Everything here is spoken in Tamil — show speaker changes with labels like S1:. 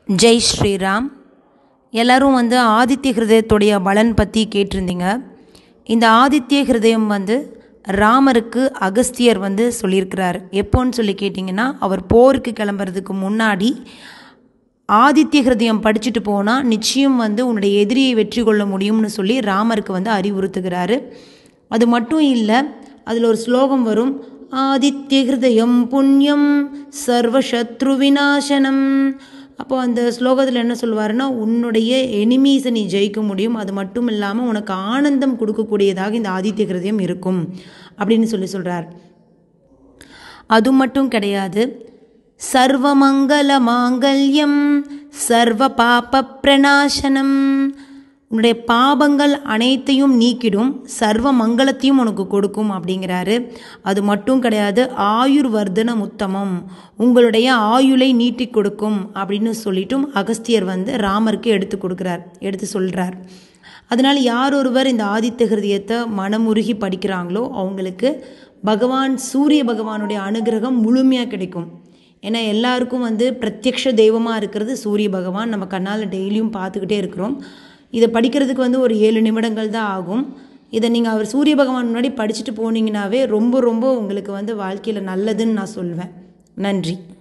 S1: ஜெய் ஸ்ரீராம் எல்லோரும் வந்து ஆதித்ய ஹிருதயத்துடைய பலன் பற்றி கேட்டிருந்தீங்க இந்த ஆதித்ய ஹிருதயம் வந்து ராமருக்கு அகஸ்தியர் வந்து சொல்லியிருக்கிறார் எப்போன்னு சொல்லி கேட்டிங்கன்னா அவர் போருக்கு கிளம்புறதுக்கு முன்னாடி ஆதித்ய ஹிருதயம் படிச்சுட்டு போனால் நிச்சயம் வந்து உன்னுடைய எதிரியை வெற்றி கொள்ள முடியும்னு சொல்லி ராமருக்கு வந்து அறிவுறுத்துகிறாரு அது மட்டும் இல்லை அதில் ஒரு ஸ்லோகம் வரும் ஆதித்ய ஹிருதயம் புண்ணியம் சர்வசத்ரு விநாசனம் அப்போ அந்த ஸ்லோகத்தில் என்ன சொல்லுவாருன்னா உன்னுடைய எனிமீஸை நீ ஜெயிக்க முடியும் அது மட்டும் இல்லாமல் உனக்கு ஆனந்தம் கொடுக்கக்கூடியதாக இந்த ஆதித்ய ஹிருதயம் இருக்கும் அப்படின்னு சொல்லி சொல்கிறார் அது மட்டும் கிடையாது சர்வமங்கல மாங்கல்யம் சர்வ பாப பிரணாசனம் உன்னுடைய பாபங்கள் அனைத்தையும் நீக்கிடும் சர்வ மங்களத்தையும் உனக்கு கொடுக்கும் அப்படிங்கிறாரு அது மட்டும் கிடையாது ஆயுர் வர்தன உத்தமம் உங்களுடைய ஆயுளை நீட்டி கொடுக்கும் அப்படின்னு சொல்லிட்டும் அகஸ்தியர் வந்து ராமருக்கு எடுத்து கொடுக்குறார் எடுத்து சொல்கிறார் அதனால் யார் ஒருவர் இந்த ஆதித்த ஹிருதயத்தை மனமுருகி படிக்கிறாங்களோ அவங்களுக்கு பகவான் சூரிய பகவானுடைய அனுகிரகம் முழுமையாக கிடைக்கும் ஏன்னா எல்லாருக்கும் வந்து பிரத்யக்ஷ தெய்வமாக இருக்கிறது சூரிய பகவான் நம்ம கண்ணால் டெய்லியும் பார்த்துக்கிட்டே இருக்கிறோம் இதை படிக்கிறதுக்கு வந்து ஒரு ஏழு நிமிடங்கள் தான் ஆகும் இதை நீங்கள் அவர் சூரிய பகவான் முன்னாடி படிச்சுட்டு போனீங்கன்னாவே ரொம்ப ரொம்ப உங்களுக்கு வந்து வாழ்க்கையில் நல்லதுன்னு நான் சொல்வேன் நன்றி